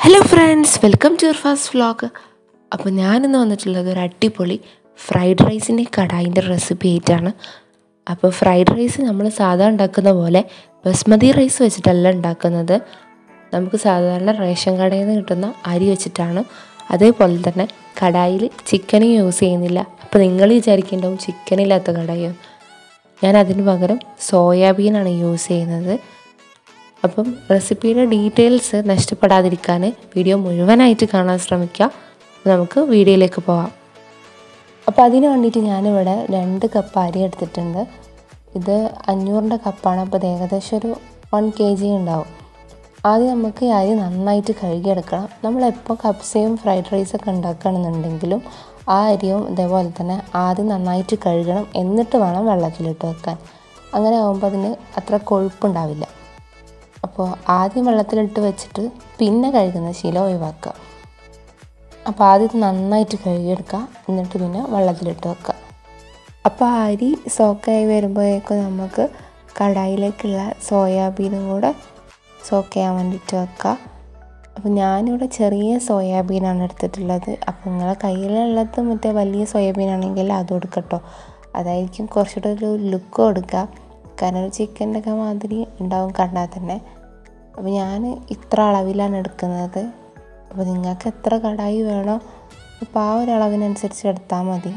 hello friends welcome to your fast vlog അപ്പോൾ ഞാനിന്ന് വന്നിട്ടുള്ളത് ഒരു അടിപൊളി ഫ്രൈഡ് റൈസിൻ്റെ കടായിൻ്റെ റെസിപ്പി ആയിട്ടാണ് അപ്പോൾ ഫ്രൈഡ് റൈസ് നമ്മൾ സാധാരണ ഉണ്ടാക്കുന്ന പോലെ ബസ്മതി റൈസ് വെച്ചിട്ടല്ല ഉണ്ടാക്കുന്നത് നമുക്ക് സാധാരണ റേഷൻ കടയിൽ നിന്ന് കിട്ടുന്ന അരി വെച്ചിട്ടാണ് അതേപോലെ തന്നെ കടായിൽ ചിക്കനും യൂസ് ചെയ്യുന്നില്ല അപ്പോൾ നിങ്ങൾ വിചാരിക്കുന്നുണ്ടാവും ചിക്കനില്ലാത്ത കടായോ ഞാൻ അതിന് പകരം സോയാബീനാണ് യൂസ് ചെയ്യുന്നത് അപ്പം റെസിപ്പിയുടെ ഡീറ്റെയിൽസ് നഷ്ടപ്പെടാതിരിക്കാൻ വീഡിയോ മുഴുവനായിട്ട് കാണാൻ ശ്രമിക്കുക അപ്പോൾ നമുക്ക് വീഡിയോയിലേക്ക് പോവാം അപ്പോൾ അതിന് വേണ്ടിയിട്ട് ഞാനിവിടെ രണ്ട് കപ്പ് അരി എടുത്തിട്ടുണ്ട് ഇത് അഞ്ഞൂറിൻ്റെ കപ്പാണ് അപ്പോൾ ഇത് ഏകദേശം ഒരു വൺ കെ ജി ഉണ്ടാവും ആദ്യം നമുക്ക് ഈ അരി നന്നായിട്ട് കഴുകിയെടുക്കണം നമ്മളെപ്പോൾ കപ്സയും ഫ്രൈഡ് റൈസൊക്കെ ഉണ്ടാക്കുകയാണെന്നുണ്ടെങ്കിലും ആ അരിയും ഇതേപോലെ തന്നെ ആദ്യം നന്നായിട്ട് കഴുകണം എന്നിട്ട് വേണം വെള്ളത്തിലിട്ട് വെക്കാൻ അങ്ങനെ ആകുമ്പോൾ അതിന് അത്ര കൊഴുപ്പുണ്ടാവില്ല അപ്പോൾ ആദ്യം വെള്ളത്തിലിട്ട് വെച്ചിട്ട് പിന്നെ കഴുകുന്ന ശീലം ഒഴിവാക്കുക അപ്പോൾ ആദ്യം ഇത് നന്നായിട്ട് കഴുകിയെടുക്കുക എന്നിട്ട് പിന്നെ വെള്ളത്തിലിട്ട് വെക്കുക അപ്പോൾ ആ അരി സോക്കായി വരുമ്പോഴേക്കും നമുക്ക് കടായിലേക്കുള്ള സോയാബീനും കൂടെ സോക്ക് ചെയ്യാൻ വേണ്ടിയിട്ട് വെക്കുക അപ്പോൾ ഞാനിവിടെ ചെറിയ സോയാബീനാണ് എടുത്തിട്ടുള്ളത് അപ്പോൾ നിങ്ങളെ കയ്യിലുള്ളത് മറ്റേ വലിയ സോയാബീൻ ആണെങ്കിൽ അത് കൊടുക്കട്ടോ അതായിരിക്കും കുറച്ചുകൂടെ ഒരു ലുക്ക് കൊടുക്കുക കാരണം ഒരു ചിക്കൻ്റെ ഒക്കെ മാതിരി ഉണ്ടാവും കണ്ടാൽ തന്നെ അപ്പോൾ ഞാൻ ഇത്ര അളവിലാണ് എടുക്കുന്നത് അപ്പോൾ നിങ്ങൾക്ക് എത്ര കടായി വേണോ അപ്പോൾ ആ ഒരു അളവിനനുസരിച്ച് എടുത്താൽ മതി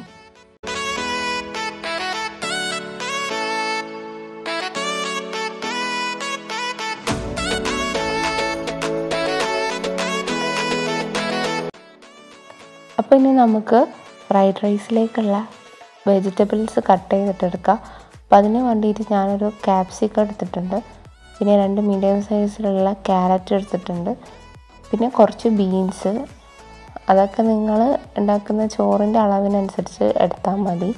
അപ്പോൾ ഇനി നമുക്ക് ഫ്രൈഡ് റൈസിലേക്കുള്ള വെജിറ്റബിൾസ് കട്ട് ചെയ്തിട്ടെടുക്കാം അപ്പോൾ അതിന് വേണ്ടിയിട്ട് ഞാനൊരു ക്യാപ്സിക്കം എടുത്തിട്ടുണ്ട് പിന്നെ രണ്ട് മീഡിയം സൈസിലുള്ള ക്യാരറ്റ് എടുത്തിട്ടുണ്ട് പിന്നെ കുറച്ച് ബീൻസ് അതൊക്കെ നിങ്ങൾ ഉണ്ടാക്കുന്ന ചോറിൻ്റെ അളവിനനുസരിച്ച് എടുത്താൽ മതി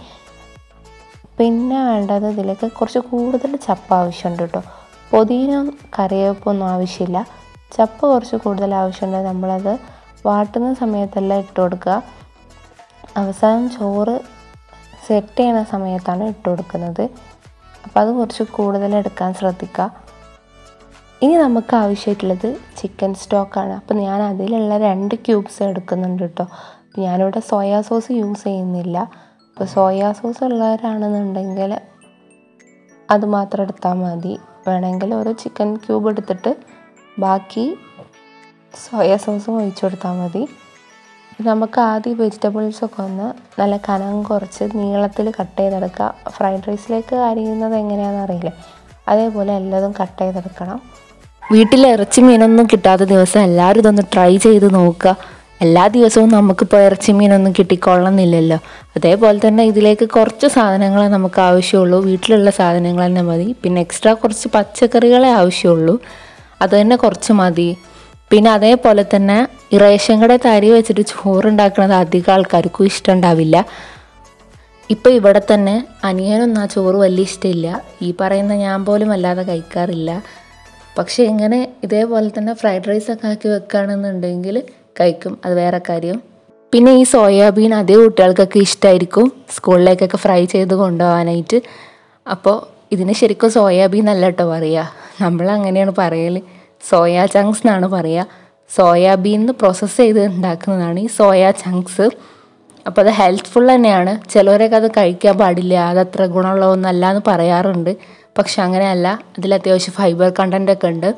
പിന്നെ വേണ്ടത് ഇതിലേക്ക് കുറച്ച് കൂടുതൽ ചപ്പ് ആവശ്യമുണ്ട് കേട്ടോ പൊതിന കറിവേപ്പൊന്നും ആവശ്യമില്ല ചപ്പ് കുറച്ച് കൂടുതൽ ആവശ്യമുണ്ട് നമ്മളത് വാട്ടുന്ന സമയത്തെല്ലാം ഇട്ട് കൊടുക്കുക അവസാനം ചോറ് സെറ്റ് ചെയ്യുന്ന സമയത്താണ് ഇട്ട് കൊടുക്കുന്നത് അപ്പോൾ അത് കുറച്ച് കൂടുതൽ എടുക്കാൻ ശ്രദ്ധിക്കുക ഇനി നമുക്ക് ആവശ്യമായിട്ടുള്ളത് ചിക്കൻ സ്റ്റോക്കാണ് അപ്പോൾ ഞാൻ അതിലുള്ള രണ്ട് ക്യൂബ്സ് എടുക്കുന്നുണ്ട് കേട്ടോ ഞാനിവിടെ സോയാ സോസ് യൂസ് ചെയ്യുന്നില്ല അപ്പോൾ സോയാ സോസ് ഉള്ളവരാണെന്നുണ്ടെങ്കിൽ അത് മാത്രം എടുത്താൽ മതി വേണമെങ്കിൽ ഒരു ചിക്കൻ ക്യൂബ് എടുത്തിട്ട് ബാക്കി സോയാ സോസും ഒഴിച്ചു കൊടുത്താൽ മതി നമുക്ക് ആദ്യം വെജിറ്റബിൾസൊക്കെ ഒന്ന് നല്ല കനം കുറച്ച് നീളത്തിൽ കട്ട് ചെയ്തെടുക്കുക ഫ്രൈഡ് റൈസിലേക്ക് അരിയുന്നത് എങ്ങനെയാണെന്ന് അറിയില്ലേ അതേപോലെ എല്ലാതും കട്ട് ചെയ്തെടുക്കണം വീട്ടിൽ ഇറച്ചി മീനൊന്നും കിട്ടാത്ത ദിവസം എല്ലാവരും ഇതൊന്ന് ട്രൈ ചെയ്ത് നോക്കുക എല്ലാ ദിവസവും നമുക്കിപ്പോൾ ഇറച്ചി മീനൊന്നും കിട്ടിക്കൊള്ളണമെന്നില്ലല്ലോ അതേപോലെ തന്നെ ഇതിലേക്ക് കുറച്ച് സാധനങ്ങളെ നമുക്ക് ആവശ്യമുള്ളൂ വീട്ടിലുള്ള സാധനങ്ങൾ തന്നെ മതി പിന്നെ എക്സ്ട്രാ കുറച്ച് പച്ചക്കറികളെ ആവശ്യമുള്ളൂ അത് തന്നെ കുറച്ച് മതി പിന്നെ അതേപോലെ തന്നെ ഈ റേഷൻ കടയിൽ അരി വെച്ചിട്ട് ചോറുണ്ടാക്കുന്നത് അധികം ആൾക്കാർക്കും ഇഷ്ടമുണ്ടാവില്ല ഇപ്പോൾ ഇവിടെ തന്നെ അനിയനൊന്നും ആ ചോറ് വലിയ ഇഷ്ടമില്ല ഈ പറയുന്ന ഞാൻ പോലും വല്ലാതെ കഴിക്കാറില്ല പക്ഷേ ഇങ്ങനെ ഇതേപോലെ തന്നെ ഫ്രൈഡ് റൈസ് ഒക്കെ ആക്കി വെക്കുകയാണെന്നുണ്ടെങ്കിൽ കഴിക്കും അത് വേറെ കാര്യം പിന്നെ ഈ സോയാബീൻ അതേ കുട്ടികൾക്കൊക്കെ ഇഷ്ടമായിരിക്കും സ്കൂളിലേക്കൊക്കെ ഫ്രൈ ചെയ്ത് കൊണ്ടുപോകാനായിട്ട് അപ്പോൾ ഇതിന് ശരിക്കും സോയാബീൻ അല്ല കേട്ടോ പറയുക നമ്മൾ അങ്ങനെയാണ് പറയൽ സോയാ ചങ്ക്സ് എന്നാണ് പറയുക സോയാബീൻ പ്രോസസ്സ് ചെയ്ത് ഉണ്ടാക്കുന്നതാണ് ഈ സോയാ ചങ്ക്സ് അപ്പോൾ അത് ഹെൽത്ത്ഫുൾ തന്നെയാണ് ചിലവരൊക്കെ അത് കഴിക്കാൻ പാടില്ല അതത്ര ഗുണമുള്ളതൊന്നല്ല എന്ന് പറയാറുണ്ട് പക്ഷെ അങ്ങനെയല്ല അതിൽ അത്യാവശ്യം ഫൈബർ കണ്ടൻ്റ് ഒക്കെ ഉണ്ട്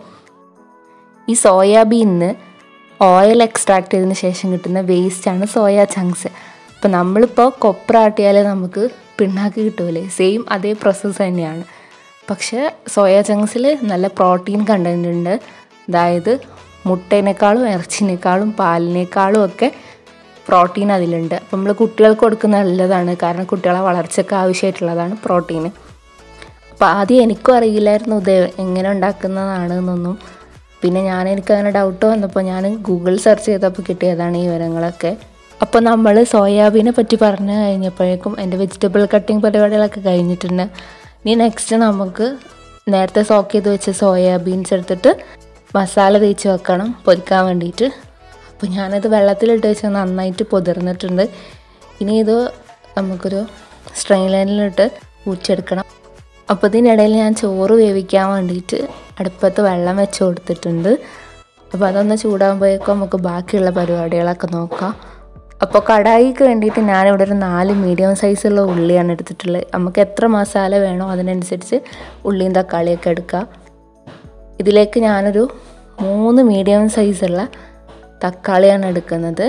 ഈ സോയാബീനിന്ന് ഓയിൽ എക്സ്ട്രാക്ട് ചെയ്തതിന് ശേഷം കിട്ടുന്ന വേസ്റ്റാണ് സോയാ ചങ്ക്സ് അപ്പോൾ നമ്മളിപ്പോൾ കൊപ്ര ആട്ടിയാൽ നമുക്ക് പിണ്ണാക്ക് കിട്ടൂലേ സെയിം അതേ പ്രോസസ്സ് തന്നെയാണ് പക്ഷേ സോയാ ചങ്ക്സിൽ നല്ല പ്രോട്ടീൻ കണ്ടൻ്റ് ഉണ്ട് അതായത് മുട്ടേനേക്കാളും ഇറച്ചിനേക്കാളും പാലിനേക്കാളും ഒക്കെ പ്രോട്ടീൻ അതിലുണ്ട് അപ്പം നമ്മൾ കുട്ടികൾക്ക് കൊടുക്കുന്ന നല്ലതാണ് കാരണം കുട്ടികളെ വളർച്ചയ്ക്ക് ആവശ്യമായിട്ടുള്ളതാണ് പ്രോട്ടീൻ അപ്പോൾ ആദ്യം എനിക്കും അറിയില്ലായിരുന്നു ഇത് എങ്ങനെ ഉണ്ടാക്കുന്നതാണ് എന്നൊന്നും പിന്നെ ഞാൻ എനിക്ക് അങ്ങനെ ഡൗട്ട് വന്നപ്പോൾ ഞാൻ ഗൂഗിൾ സെർച്ച് ചെയ്തപ്പോൾ കിട്ടിയതാണ് ഈ വിവരങ്ങളൊക്കെ അപ്പോൾ നമ്മൾ സോയാബീനെ പറ്റി പറഞ്ഞു കഴിഞ്ഞപ്പോഴേക്കും എൻ്റെ വെജിറ്റബിൾ കട്ടിങ് പരിപാടികളൊക്കെ കഴിഞ്ഞിട്ടുണ്ട് ഇനി നെക്സ്റ്റ് നമുക്ക് നേരത്തെ സോക്ക് ചെയ്ത് വെച്ച സോയാബീൻസ് എടുത്തിട്ട് മസാല തേച്ച് വെക്കണം പൊരിക്കാൻ വേണ്ടിയിട്ട് അപ്പോൾ ഞാനത് വെള്ളത്തിലിട്ട് വെച്ച് നന്നായിട്ട് പൊതിർന്നിട്ടുണ്ട് ഇനി ഇത് നമുക്കൊരു സ്ട്രെയിൻ ലൈനിലിട്ട് ഊറ്റിയെടുക്കണം അപ്പോൾ ഇതിനിടയിൽ ഞാൻ ചോറ് വേവിക്കാൻ വേണ്ടിയിട്ട് അടുപ്പത്ത് വെള്ളം വെച്ച് കൊടുത്തിട്ടുണ്ട് അപ്പോൾ അതൊന്ന് ചൂടാകുമ്പോഴേക്കും നമുക്ക് ബാക്കിയുള്ള പരിപാടികളൊക്കെ നോക്കാം അപ്പോൾ കടായിക്ക് വേണ്ടിയിട്ട് ഞാനിവിടെ ഒരു നാല് മീഡിയം സൈസുള്ള ഉള്ളിയാണ് എടുത്തിട്ടുള്ളത് നമുക്ക് എത്ര മസാല വേണോ അതിനനുസരിച്ച് ഉള്ളിയും തക്കാളിയൊക്കെ എടുക്കുക ഇതിലേക്ക് ഞാനൊരു മൂന്ന് മീഡിയം സൈസുള്ള തക്കാളിയാണ് എടുക്കുന്നത്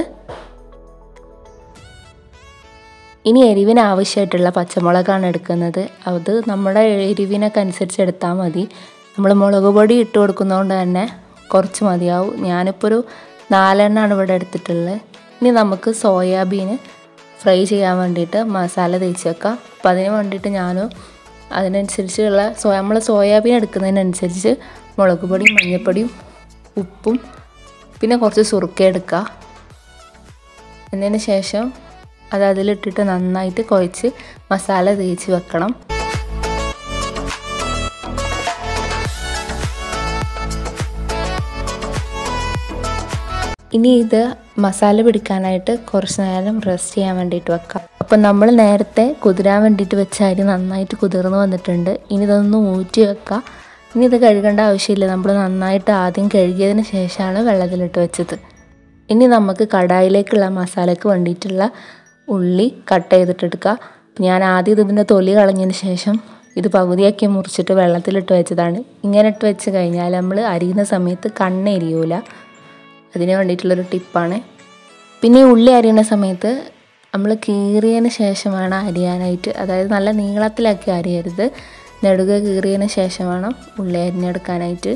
ഇനി എരിവിന് ആവശ്യമായിട്ടുള്ള പച്ചമുളകാണ് എടുക്കുന്നത് അത് നമ്മുടെ എരിവിനൊക്കെ അനുസരിച്ച് എടുത്താൽ മതി നമ്മൾ മുളക് പൊടി ഇട്ട് കൊടുക്കുന്നതുകൊണ്ട് തന്നെ കുറച്ച് മതിയാവും ഞാനിപ്പോൾ ഒരു നാലെണ്ണമാണ് ഇവിടെ എടുത്തിട്ടുള്ളത് ഇനി നമുക്ക് സോയാബീന് ഫ്രൈ ചെയ്യാൻ വേണ്ടിയിട്ട് മസാല തേച്ച് വെക്കാം അപ്പം അതിന് വേണ്ടിയിട്ട് ഞാനും അതിനനുസരിച്ചുള്ള സോ നമ്മൾ സോയാബീൻ എടുക്കുന്നതിനനുസരിച്ച് മുളക് പൊടിയും മഞ്ഞൾപ്പൊടിയും ഉപ്പും പിന്നെ കുറച്ച് സുറുക്ക എടുക്കുക എന്നതിന് ശേഷം അത് അതിലിട്ടിട്ട് നന്നായിട്ട് കുഴച്ച് മസാല തേച്ച് വെക്കണം ഇനി ഇത് മസാല പിടിക്കാനായിട്ട് കുറച്ച് നേരം റെസ്റ്റ് ചെയ്യാൻ വേണ്ടിയിട്ട് വെക്കാം അപ്പം നമ്മൾ നേരത്തെ കുതിരാൻ വേണ്ടിയിട്ട് വെച്ച അരി നന്നായിട്ട് കുതിർന്ന് വന്നിട്ടുണ്ട് ഇനി ഇതൊന്ന് ഊറ്റി വെക്കാം ഇനി ഇത് കഴുകേണ്ട ആവശ്യമില്ല നമ്മൾ നന്നായിട്ട് ആദ്യം കഴുകിയതിന് ശേഷമാണ് വെള്ളത്തിലിട്ട് വെച്ചത് ഇനി നമുക്ക് കടായിലേക്കുള്ള മസാലയ്ക്ക് വേണ്ടിയിട്ടുള്ള ഉള്ളി കട്ട് ചെയ്തിട്ടെടുക്കുക ഞാൻ ആദ്യം ഇതിൻ്റെ തൊലി കളഞ്ഞതിന് ശേഷം ഇത് പകുതിയാക്കി മുറിച്ചിട്ട് വെള്ളത്തിലിട്ട് വെച്ചതാണ് ഇങ്ങനെ ഇട്ട് വെച്ച് കഴിഞ്ഞാൽ നമ്മൾ അരിയുന്ന സമയത്ത് കണ്ണെരിയൂല അതിന് വേണ്ടിയിട്ടുള്ളൊരു ടിപ്പാണ് പിന്നെ ഈ ഉള്ളി അരിയുന്ന സമയത്ത് നമ്മൾ കീറിയതിന് ശേഷം വേണം അരിയാനായിട്ട് അതായത് നല്ല നീളത്തിലാക്കി അരിയരുത് നെടുക കീറിയതിന് ശേഷം വേണം ഉള്ളി അരിഞ്ഞെടുക്കാനായിട്ട്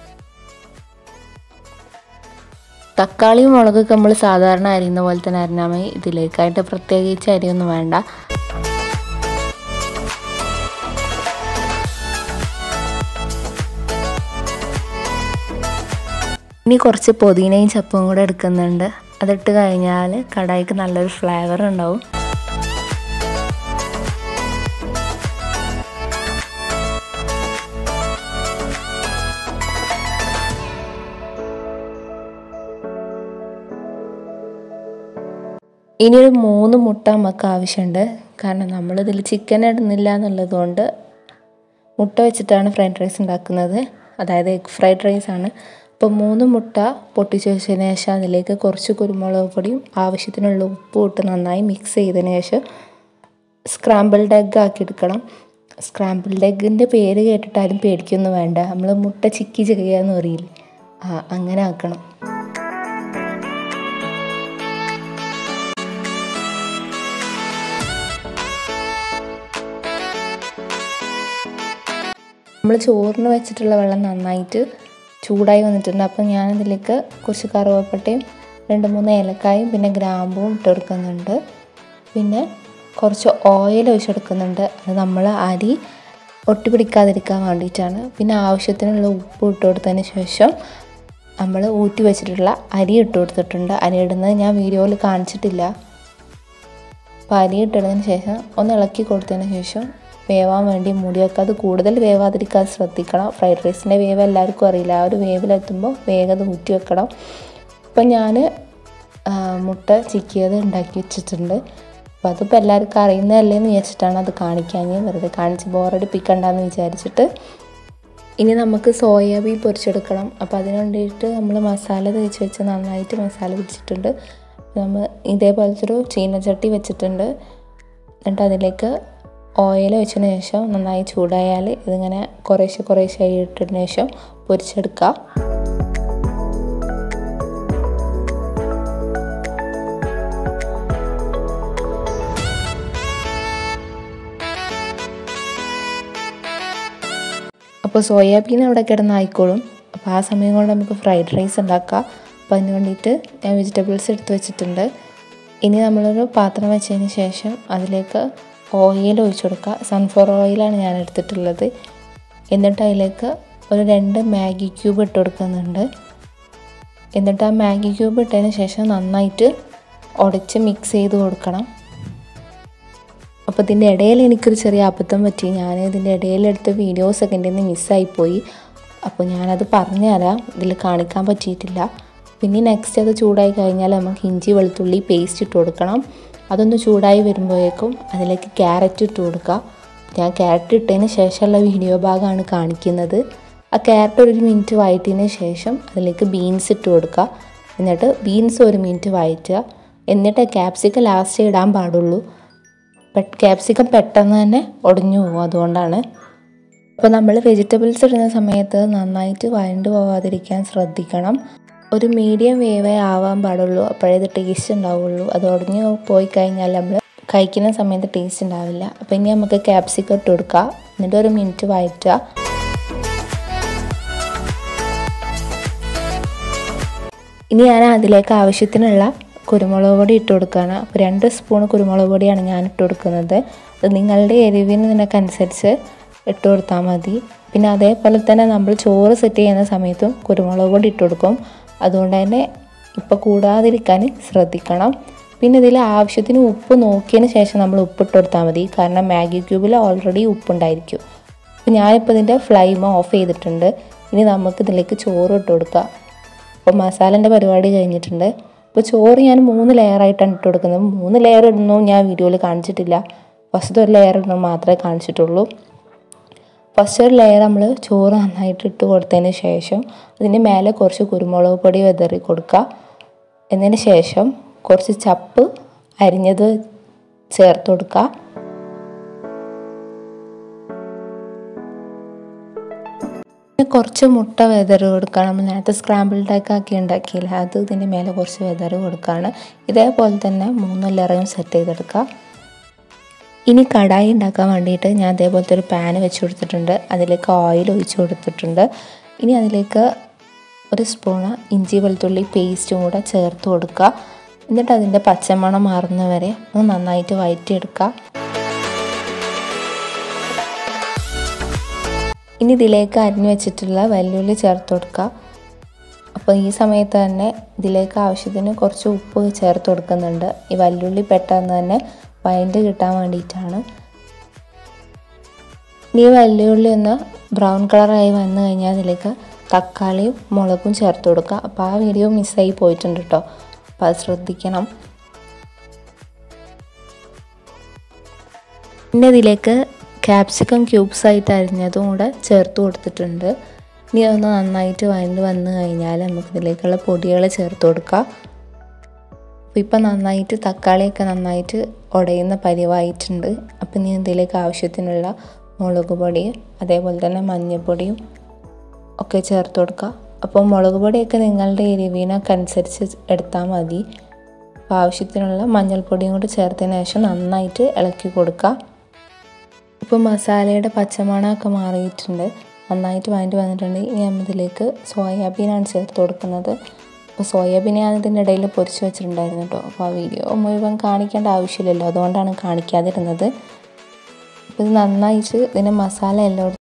തക്കാളിയും മുളകൊക്കെ നമ്മൾ സാധാരണ അരിയുന്ന പോലെ തന്നെ അരിഞ്ഞാൽ മതി ഇതിലേക്കായിട്ട് പ്രത്യേകിച്ച് അരിയൊന്നും വേണ്ട ഇനി കുറച്ച് പുതിനയും ചപ്പും കൂടെ എടുക്കുന്നുണ്ട് അതിട്ട് കഴിഞ്ഞാൽ കടായിക്ക് നല്ലൊരു ഫ്ലേവർ ഉണ്ടാവും ഇനി ഒരു മൂന്ന് മുട്ട നമുക്ക് ആവശ്യമുണ്ട് കാരണം നമ്മളിതിൽ ചിക്കൻ ഇടുന്നില്ല എന്നുള്ളത് കൊണ്ട് മുട്ട വെച്ചിട്ടാണ് ഫ്രൈഡ് റൈസ് ഉണ്ടാക്കുന്നത് അതായത് എഗ് ഫ്രൈഡ് റൈസ് ആണ് അപ്പോൾ മൂന്ന് മുട്ട പൊട്ടിച്ച് വെച്ചതിന് ശേഷം അതിലേക്ക് കുറച്ച് കുരുമുളക് പൊടിയും ആവശ്യത്തിനുള്ള ഉപ്പും ഇട്ട് നന്നായി മിക്സ് ചെയ്തതിന് ശേഷം സ്ക്രാമ്പിൾഡ് എഗ് ആക്കി എടുക്കണം സ്ക്രാമ്പിൾഡ് എഗ്ഗിൻ്റെ പേര് കേട്ടിട്ട് ആരും പേടിക്കൊന്നും വേണ്ട നമ്മൾ മുട്ട ചിക്കി ചെയ്യുക എന്ന് പറയില്ലേ ആ അങ്ങനെ ആക്കണം നമ്മൾ ചോറിന് വെച്ചിട്ടുള്ള വെള്ളം നന്നായിട്ട് ചൂടായി വന്നിട്ടുണ്ട് അപ്പം ഞാനതിലേക്ക് കുറച്ച് കറുവപ്പട്ടയും രണ്ട് മൂന്ന് ഏലക്കായും പിന്നെ ഗ്രാമ്പും ഇട്ട് കൊടുക്കുന്നുണ്ട് പിന്നെ കുറച്ച് ഓയിൽ ഒഴിച്ചെടുക്കുന്നുണ്ട് അത് നമ്മൾ അരി ഒട്ടി പിടിക്കാതിരിക്കാൻ വേണ്ടിയിട്ടാണ് പിന്നെ ആവശ്യത്തിനുള്ള ഉപ്പ് ഇട്ട് കൊടുത്തതിന് ശേഷം നമ്മൾ ഊറ്റി വെച്ചിട്ടുള്ള അരി ഇട്ട് കൊടുത്തിട്ടുണ്ട് അരി ഇടുന്നത് ഞാൻ വീഡിയോയിൽ കാണിച്ചിട്ടില്ല അപ്പോൾ അരി ഇട്ടതിന് ശേഷം ഒന്ന് ഇളക്കി കൊടുത്തതിന് ശേഷം വേവാൻ വേണ്ടി മൂടി വെക്കുക അത് കൂടുതൽ വേവാതിരിക്കാൻ ശ്രദ്ധിക്കണം ഫ്രൈഡ് റൈസിൻ്റെ വേവ് എല്ലാവർക്കും അറിയില്ല ആ ഒരു വേവിലെത്തുമ്പോൾ വേഗം ഊറ്റി വെക്കണം അപ്പം ഞാൻ മുട്ട ചിക്കിയത് ഉണ്ടാക്കി വെച്ചിട്ടുണ്ട് അപ്പോൾ അതിപ്പോൾ എല്ലാവർക്കും അറിയുന്നതല്ലേ എന്ന് വിചാരിച്ചിട്ടാണ് അത് കാണിക്കാൻ വെറുതെ കാണിച്ച് ബോറടിപ്പിക്കണ്ടെന്ന് വിചാരിച്ചിട്ട് ഇനി നമുക്ക് സോയാബീൻ പൊരിച്ചെടുക്കണം അപ്പോൾ അതിന് വേണ്ടിയിട്ട് നമ്മൾ മസാല തേച്ച് വെച്ച് നന്നായിട്ട് മസാല പിടിച്ചിട്ടുണ്ട് നമ്മൾ ഇതേപോലത്തെ ഒരു ചീനച്ചട്ടി വെച്ചിട്ടുണ്ട് എന്നിട്ട് അതിലേക്ക് ഓയിൽ വെച്ചതിന് ശേഷം നന്നായി ചൂടായാൽ ഇതിങ്ങനെ കുറേശ്ശെ കുറേശ്ശെ ആയി ഇട്ടതിന് ശേഷം പൊരിച്ചെടുക്കുക അപ്പോൾ സോയാബീൻ അവിടെ കിടന്ന് ആയിക്കോളും അപ്പോൾ ആ സമയം കൊണ്ട് നമുക്ക് ഫ്രൈഡ് റൈസ് ഉണ്ടാക്കാം അപ്പോൾ അതിന് വേണ്ടിയിട്ട് ഞാൻ വെജിറ്റബിൾസ് എടുത്ത് വെച്ചിട്ടുണ്ട് ഇനി നമ്മളൊരു പാത്രം വെച്ചതിന് ശേഷം അതിലേക്ക് ഓയിൽ ഒഴിച്ചു കൊടുക്കുക സൺഫ്ലവർ ഓയിലാണ് ഞാൻ എടുത്തിട്ടുള്ളത് എന്നിട്ട് അതിലേക്ക് ഒരു രണ്ട് മാഗി ക്യൂബ് ഇട്ട് കൊടുക്കുന്നുണ്ട് എന്നിട്ട് ആ മാഗി ക്യൂബ് ഇട്ടതിന് ശേഷം നന്നായിട്ട് ഉടച്ച് മിക്സ് ചെയ്ത് കൊടുക്കണം അപ്പോൾ ഇതിൻ്റെ ഇടയിൽ എനിക്കൊരു ചെറിയ അബദ്ധം പറ്റി ഞാൻ ഇതിൻ്റെ ഇടയിലെടുത്ത വീഡിയോസൊക്കെ എൻ്റെ നിന്ന് മിസ്സായിപ്പോയി അപ്പോൾ ഞാനത് പറഞ്ഞുതരാം ഇതിൽ കാണിക്കാൻ പറ്റിയിട്ടില്ല പിന്നെ നെക്സ്റ്റ് അത് ചൂടായി കഴിഞ്ഞാൽ നമുക്ക് ഇഞ്ചി വെളുത്തുള്ളി പേസ്റ്റ് ഇട്ട് കൊടുക്കണം അതൊന്ന് ചൂടായി വരുമ്പോഴേക്കും അതിലേക്ക് ക്യാരറ്റ് ഇട്ട് കൊടുക്കുക ഞാൻ ക്യാരറ്റ് ഇട്ടതിന് ശേഷമുള്ള വീഡിയോ ഭാഗമാണ് കാണിക്കുന്നത് ആ ക്യാരറ്റ് ഒരു മിനിറ്റ് വഴറ്റിയതിന് ശേഷം അതിലേക്ക് ബീൻസ് ഇട്ട് കൊടുക്കുക എന്നിട്ട് ബീൻസ് ഒരു മിനിറ്റ് വഴറ്റുക എന്നിട്ട് ക്യാപ്സിക്കം ലാസ്റ്റ് ഇടാൻ പാടുള്ളൂ ബട്ട് ക്യാപ്സിക്കം പെട്ടെന്ന് തന്നെ ഉടഞ്ഞു പോകും അതുകൊണ്ടാണ് അപ്പോൾ നമ്മൾ വെജിറ്റബിൾസ് ഇടുന്ന സമയത്ത് നന്നായിട്ട് വഴണ്ട് പോവാതിരിക്കാൻ ശ്രദ്ധിക്കണം ഒരു മീഡിയം വേവേ ആവാൻ പാടുള്ളൂ അപ്പോഴേ ഇത് ടേസ്റ്റ് ഉണ്ടാവുള്ളൂ അത് ഉടഞ്ഞു പോയി കഴിഞ്ഞാൽ നമ്മൾ കഴിക്കുന്ന സമയത്ത് ടേസ്റ്റ് ഉണ്ടാവില്ല അപ്പോൾ ഇനി നമുക്ക് ക്യാപ്സിക്കം ഇട്ട് കൊടുക്കുക എന്നിട്ട് ഒരു മിനിറ്റ് വഴറ്റുക ഇനി ഞാൻ അതിലേക്ക് ആവശ്യത്തിനുള്ള കുരുമുളക് പൊടി ഇട്ട് കൊടുക്കുകയാണ് അപ്പോൾ രണ്ട് സ്പൂൺ കുരുമുളക് പൊടിയാണ് ഞാൻ ഇട്ട് കൊടുക്കുന്നത് അത് നിങ്ങളുടെ എരിവിന് നിനക്കനുസരിച്ച് ഇട്ട് കൊടുത്താൽ മതി പിന്നെ അതേപോലെ തന്നെ നമ്മൾ ചോറ് സെറ്റ് ചെയ്യുന്ന സമയത്തും കുരുമുളക് പൊടി ഇട്ട് കൊടുക്കും അതുകൊണ്ട് തന്നെ ഇപ്പോൾ കൂടാതിരിക്കാൻ ശ്രദ്ധിക്കണം പിന്നെ ഇതിൽ ആവശ്യത്തിന് ഉപ്പ് നോക്കിയതിന് ശേഷം നമ്മൾ ഉപ്പിട്ട് കൊടുത്താൽ മതി കാരണം മാഗി ക്യൂബിൽ ഓൾറെഡി ഉപ്പുണ്ടായിരിക്കും അപ്പോൾ ഞാനിപ്പോൾ ഇതിൻ്റെ ഫ്ലെയിം ഓഫ് ചെയ്തിട്ടുണ്ട് ഇനി നമുക്ക് ഇതിലേക്ക് ചോറ് ഇട്ട് കൊടുക്കാം അപ്പോൾ മസാലേൻ്റെ പരിപാടി കഴിഞ്ഞിട്ടുണ്ട് അപ്പോൾ ചോറ് ഞാൻ മൂന്ന് ലെയറായിട്ടാണ് ഇട്ട് കൊടുക്കുന്നത് മൂന്ന് ലെയർ ഇടുന്നു ഞാൻ വീഡിയോയിൽ കാണിച്ചിട്ടില്ല ഫസ്റ്റ് ഒരു ലെയർ ഇടുന്നു മാത്രമേ കാണിച്ചിട്ടുള്ളൂ ഫസ്റ്റ് ഒരു ലെയർ നമ്മൾ ചോറ് നന്നായിട്ട് ഇട്ട് കൊടുത്തതിന് ശേഷം അതിൻ്റെ മേലെ കുറച്ച് കുരുമുളക് പൊടി വിതറി കൊടുക്കുക എന്നതിന് ശേഷം കുറച്ച് ചപ്പ് അരിഞ്ഞത് ചേർത്ത് കൊടുക്കുക പിന്നെ കുറച്ച് മുട്ട വെതറ് കൊടുക്കുകയാണ് നമ്മൾ നേരത്തെ സ്ക്രാമ്പിൾഡ് ഒക്കെ ആക്കി ഉണ്ടാക്കിയില്ല അത് ഇതിൻ്റെ മേലെ കുറച്ച് വെതറ് കൊടുക്കുകയാണ് ഇതേപോലെ തന്നെ മൂന്ന് ലെറയും സെറ്റ് ചെയ്തെടുക്കുക ഇനി കടായി ഉണ്ടാക്കാൻ വേണ്ടിയിട്ട് ഞാൻ അതേപോലത്തെ ഒരു പാന് വെച്ച് കൊടുത്തിട്ടുണ്ട് അതിലേക്ക് ഓയിൽ ഒഴിച്ച് കൊടുത്തിട്ടുണ്ട് ഇനി അതിലേക്ക് ഒരു സ്പൂണ് ഇഞ്ചി വെളുത്തുള്ളി പേസ്റ്റും കൂടെ ചേർത്ത് കൊടുക്കുക എന്നിട്ട് അതിൻ്റെ പച്ചമണം മാറുന്നവരെ ഒന്ന് നന്നായിട്ട് വഴറ്റിയെടുക്കുക ഇനി ഇതിലേക്ക് അരിഞ്ഞു വെച്ചിട്ടുള്ള വെല്ലുള്ളി ചേർത്ത് കൊടുക്കുക അപ്പോൾ ഈ സമയത്ത് തന്നെ ഇതിലേക്ക് ആവശ്യത്തിന് കുറച്ച് ഉപ്പ് ചേർത്ത് കൊടുക്കുന്നുണ്ട് ഈ വെല്ലുള്ളി പെട്ടെന്ന് തന്നെ വയൻ്റ് കിട്ടാൻ വേണ്ടിയിട്ടാണ് ഇനി ഈ വെല്ലുള്ളി ഒന്ന് ബ്രൗൺ കളറായി വന്നു കഴിഞ്ഞാൽ അതിലേക്ക് തക്കാളിയും മുളകും ചേർത്ത് കൊടുക്കുക അപ്പോൾ ആ വീഡിയോ മിസ്സായി പോയിട്ടുണ്ട് കേട്ടോ അപ്പോൾ അത് ശ്രദ്ധിക്കണം പിന്നെ ഇതിലേക്ക് ക്യാപ്സിക്കം ക്യൂബ്സ് ആയിട്ട് അരിഞ്ഞതും കൂടെ ചേർത്ത് കൊടുത്തിട്ടുണ്ട് ഇനി അതൊന്ന് നന്നായിട്ട് വഴണ്ട് വന്നു കഴിഞ്ഞാൽ നമുക്ക് ഇതിലേക്കുള്ള പൊടികൾ ചേർത്ത് കൊടുക്കാം അപ്പോൾ ഇപ്പം നന്നായിട്ട് തക്കാളിയൊക്കെ നന്നായിട്ട് ഉടയുന്ന പരിവായിട്ടുണ്ട് അപ്പം ഇനി ഇതിലേക്ക് ആവശ്യത്തിനുള്ള മുളക് പൊടി അതേപോലെ തന്നെ മഞ്ഞൾപ്പൊടിയും ഒക്കെ ചേർത്ത് കൊടുക്കുക അപ്പോൾ മുളക് പൊടിയൊക്കെ നിങ്ങളുടെ എരിവിനൊക്കെ അനുസരിച്ച് എടുത്താൽ മതി അപ്പോൾ ആവശ്യത്തിനുള്ള മഞ്ഞൾപ്പൊടിയും കൂടി ചേർത്തതിന് ശേഷം നന്നായിട്ട് ഇളക്കി കൊടുക്കുക ഇപ്പോൾ മസാലയുടെ പച്ചമണമൊക്കെ മാറിയിട്ടുണ്ട് നന്നായിട്ട് വഴണ്ടി വന്നിട്ടുണ്ട് ഇനി നമ്മൾ ഇതിലേക്ക് സോയാബീനാണ് ചേർത്ത് കൊടുക്കുന്നത് അപ്പോൾ സോയാബീൻ ഞാൻ ഇതിൻ്റെ ഇടയിൽ പൊരിച്ച് വെച്ചിട്ടുണ്ടായിരുന്നു കേട്ടോ അപ്പോൾ ആ വീഡിയോ മുഴുവൻ കാണിക്കേണ്ട ആവശ്യമില്ലല്ലോ അതുകൊണ്ടാണ് കാണിക്കാതിരുന്നത് അപ്പോൾ ഇത് നന്നായിട്ട് ഇതിൻ്റെ മസാല എല്ലാം